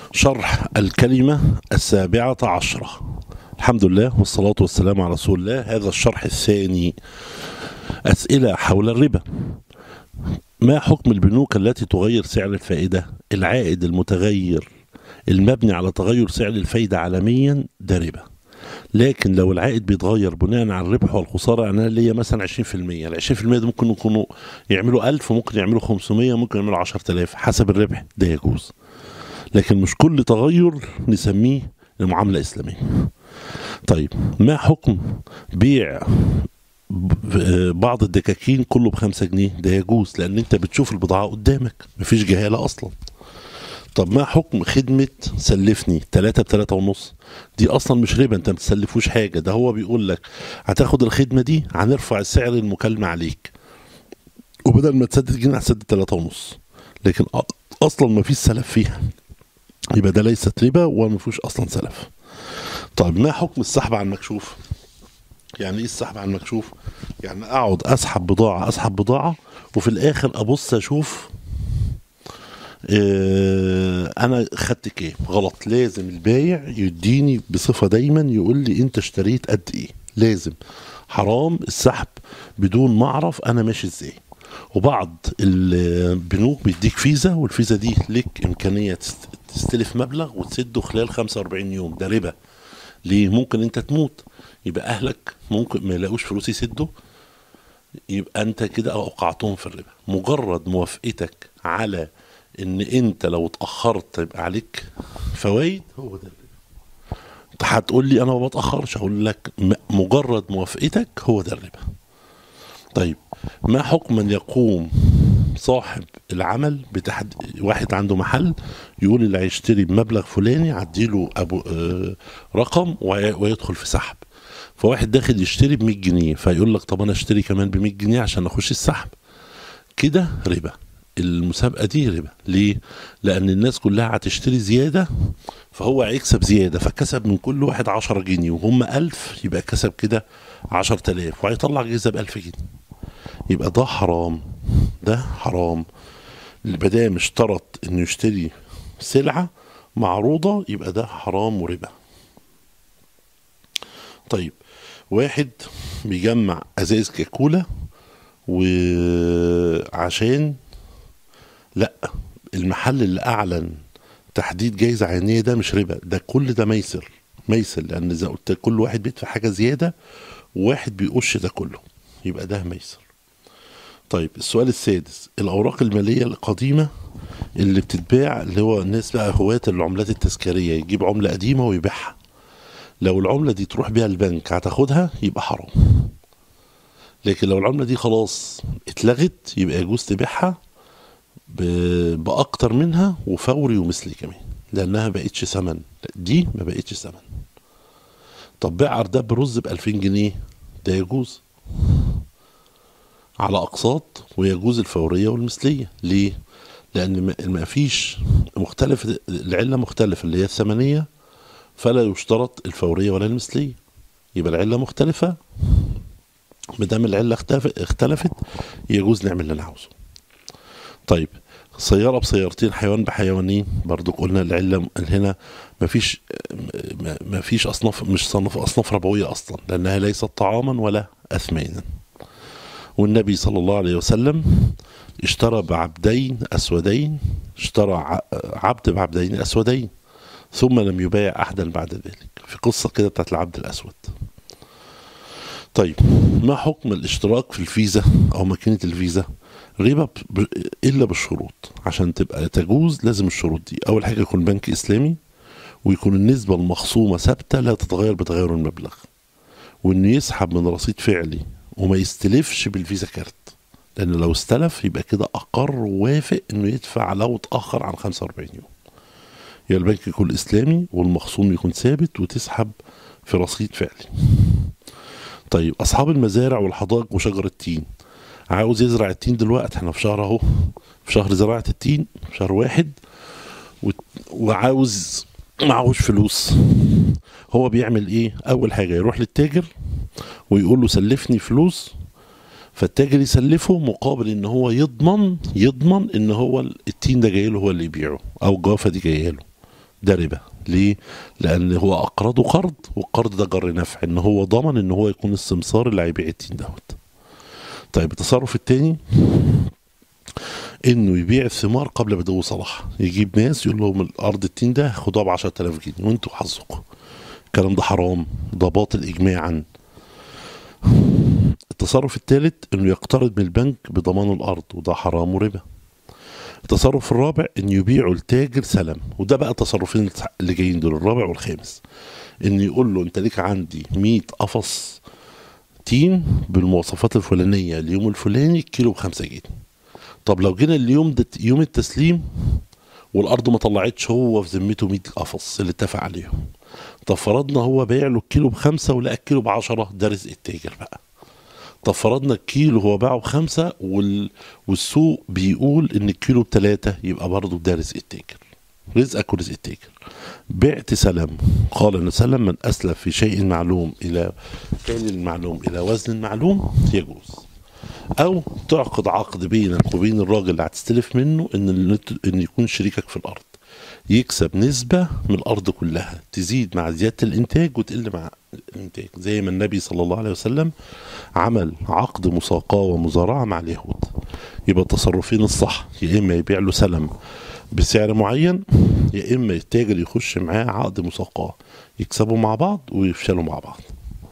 شرح الكلمة السابعة عشرة الحمد لله والصلاة والسلام على رسول الله هذا الشرح الثاني أسئلة حول الربا ما حكم البنوك التي تغير سعر الفائدة العائد المتغير المبني على تغير سعر الفايدة عالميا ده ربا لكن لو العائد بيتغير بناء على الربح والخساره انا ليا مثلا 20% ال 20% ده ممكن يكونوا يعملوا 1000 ممكن يعملوا 500 ممكن يعملوا 10000 حسب الربح ده يجوز لكن مش كل تغير نسميه المعامله اسلاميه طيب ما حكم بيع ب- بعض الدكاكين كله بخمسة جنيه ده يجوز لان انت بتشوف البضاعه قدامك مفيش جهاله اصلا طب ما حكم خدمة سلفني تلاتة بتلاتة ونص دي أصلا مش ربا أنت ما بتسلفوش حاجة ده هو بيقول لك هتاخد الخدمة دي هنرفع السعر المكالمة عليك وبدل ما تسدد جنيه هتسدد تلاتة ونص لكن أ- أصلا ما فيش سلف فيها يبقى ده ليست ربا وما فيهوش أصلا سلف طيب ما حكم السحب على المكشوف يعني ايه السحب على المكشوف يعني اقعد اسحب بضاعه اسحب بضاعه وفي الاخر ابص اشوف آه، انا خدت كام غلط لازم البايع يديني بصفه دايما يقول لي انت اشتريت قد ايه لازم حرام السحب بدون ما اعرف انا ماشي ازاي وبعض البنوك بيديك فيزا والفيزا دي ليك امكانيه تست- تستلف مبلغ وتسده خلال 45 يوم ده ربا ليه ممكن انت تموت يبقى اهلك ممكن ما يلاقوش فلوس يسدوا يبقى انت كده اوقعتهم في الربا مجرد موافقتك على ان انت لو اتاخرت يبقى عليك فوائد هو ده الربا انت هتقول لي انا ما بتاخرش اقول لك م- مجرد موافقتك هو ده الربا طيب ما حكم من يقوم صاحب العمل بتحد واحد عنده محل يقول اللي هيشتري بمبلغ فلاني هديله ابو آه رقم وي- ويدخل في سحب فواحد داخل يشتري ب 100 جنيه فيقول لك طب انا اشتري كمان ب 100 جنيه عشان اخش السحب كده ربا المسابقه دي ربا ليه لان الناس كلها هتشتري زياده فهو هيكسب زياده فكسب من كل واحد 10 جنيه وهم 1000 يبقى كسب كده 10000 وهيطلع جايزه ب 1000 جنيه يبقى ده حرام ده حرام البدام اشترط انه يشتري سلعه معروضه يبقى ده حرام وربا طيب واحد بيجمع ازايز كاكولا وعشان لا المحل اللي اعلن تحديد جايزه عينيه ده مش ربا ده كل ده ميسر ميسر لان زي قلت لك كل واحد بيدفع حاجه زياده وواحد بيقش ده كله يبقى ده ميسر طيب السؤال السادس الاوراق الماليه القديمه اللي بتتباع اللي هو الناس بقى هواة العملات التذكاريه يجيب عمله قديمه ويبيعها لو العمله دي تروح بيها البنك هتاخدها يبقى حرام لكن لو العمله دي خلاص اتلغت يبقى يجوز تبيعها ب- باكتر منها وفوري ومثلي كمان لانها بقتش ثمن دي ما بقتش ثمن طب بيع ارداب برز ب 2000 جنيه ده يجوز على اقساط ويجوز الفوريه والمثليه ليه لان ما- ما فيش مختلف العله مختلفه اللي هي الثمنيه فلا يشترط الفوريه ولا المثليه يبقى العله مختلفه ما دام العله اختلف- اختلفت يجوز نعمل اللي انا عاوزه طيب سيارة بسيارتين حيوان بحيوانين برضو قلنا العلة هنا مفيش ما- مفيش أصناف مش صنف أصناف ربوية أصلا لأنها ليست طعاما ولا أثمانا والنبي صلى الله عليه وسلم اشترى بعبدين أسودين اشترى ع- عبد بعبدين أسودين ثم لم يبايع أحدا بعد ذلك في قصة كده بتاعت العبد الأسود طيب ما حكم الاشتراك في الفيزا أو ماكينة الفيزا ربا ب- ب- الا بالشروط عشان تبقى تجوز لازم الشروط دي اول حاجه يكون بنك اسلامي ويكون النسبه المخصومه ثابته لا تتغير بتغير المبلغ وانه يسحب من رصيد فعلي وما يستلفش بالفيزا كارت لان لو استلف يبقى كده اقر ووافق انه يدفع لو اتاخر عن 45 يوم يبقى البنك يكون اسلامي والمخصوم يكون ثابت وتسحب في رصيد فعلي طيب اصحاب المزارع والحدائق وشجر التين عاوز يزرع التين دلوقتي احنا في شهر اهو في شهر زراعة التين في شهر واحد و- وعاوز معهوش فلوس هو بيعمل ايه اول حاجة يروح للتاجر ويقول له سلفني فلوس فالتاجر يسلفه مقابل ان هو يضمن يضمن ان هو التين ده جاي له هو اللي يبيعه او الجوافة دي جايه له ده ربا ليه لان هو اقرضه قرض والقرض ده جر نفع ان هو ضمن ان هو يكون السمسار اللي هيبيع التين دوت طيب التصرف التاني انه يبيع الثمار قبل بدو صلاحها يجيب ناس يقول لهم الارض التين ده خدوها ب 10000 جنيه وانتوا حظكم الكلام ده حرام ده باطل اجماعا التصرف الثالث انه يقترض من البنك بضمان الارض وده حرام وربا التصرف الرابع ان يبيعه التاجر سلم وده بقى تصرفين اللي جايين دول الرابع والخامس ان يقول له انت ليك عندي 100 قفص تين بالمواصفات الفلانيه اليوم الفلاني الكيلو بخمسة جنيه طب لو جينا اليوم ده يوم التسليم والارض ما طلعتش هو في ذمته 100 قفص اللي اتفق عليهم طب فرضنا هو بايع له الكيلو بخمسة ولقى الكيلو بعشرة ده رزق التاجر بقى طب فرضنا الكيلو هو باعه بخمسة وال... والسوق بيقول ان الكيلو بتلاتة يبقى برضه ده رزق التاجر رزقك ورزق التاجر بعت سلم قال ان سلم من اسلف في شيء معلوم الى كان المعلوم الى وزن معلوم يجوز او تعقد عقد بينك وبين الراجل اللي هتستلف منه ان ان يكون شريكك في الارض يكسب نسبة من الأرض كلها تزيد مع زيادة الإنتاج وتقل مع الإنتاج زي ما النبي صلى الله عليه وسلم عمل عقد مساقاة ومزارعة مع اليهود يبقى التصرفين الصح يا إما يبيع له سلم بسعر معين يا إما التاجر يخش معاه عقد مساقاة يكسبوا مع بعض ويفشلوا مع بعض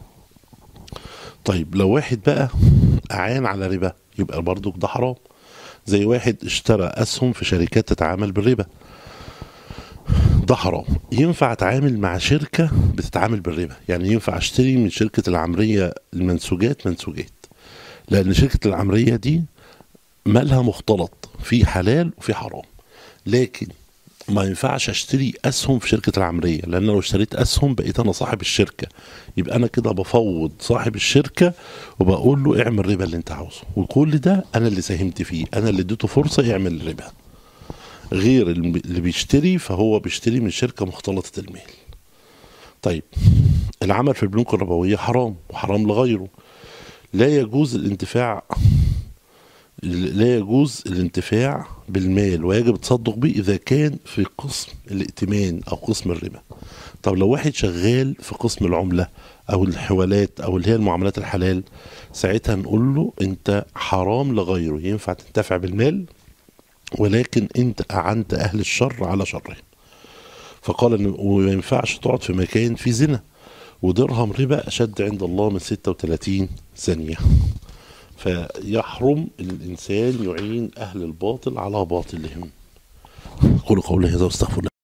طيب لو واحد بقى أعان على ربا يبقى برضو ده حرام زي واحد اشترى أسهم في شركات تتعامل بالربا ده حرام ينفع اتعامل مع شركه بتتعامل بالربا يعني ينفع اشتري من شركه العمريه المنسوجات منسوجات لان شركه العمريه دي مالها مختلط في حلال وفي حرام لكن ما ينفعش اشتري اسهم في شركه العمريه لان لو اشتريت اسهم بقيت انا صاحب الشركه يبقى انا كده بفوض صاحب الشركه وبقول له اعمل الربا اللي انت عاوزه وكل ده انا اللي ساهمت فيه انا اللي اديته فرصه يعمل الربا غير اللي بيشتري فهو بيشتري من شركة مختلطة المال طيب العمل في البنوك الربوية حرام وحرام لغيره لا يجوز الانتفاع لا يجوز الانتفاع بالمال ويجب التصدق به إذا كان في قسم الائتمان أو قسم الربا طب لو واحد شغال في قسم العملة أو الحوالات أو اللي هي المعاملات الحلال ساعتها نقول له أنت حرام لغيره ينفع تنتفع بالمال ولكن انت اعنت اهل الشر على شرهم فقال ان وما ينفعش تقعد في مكان فيه زنا ودرهم ربا اشد عند الله من 36 ثانيه فيحرم الانسان يعين اهل الباطل على باطلهم قولوا قولي هذا واستغفر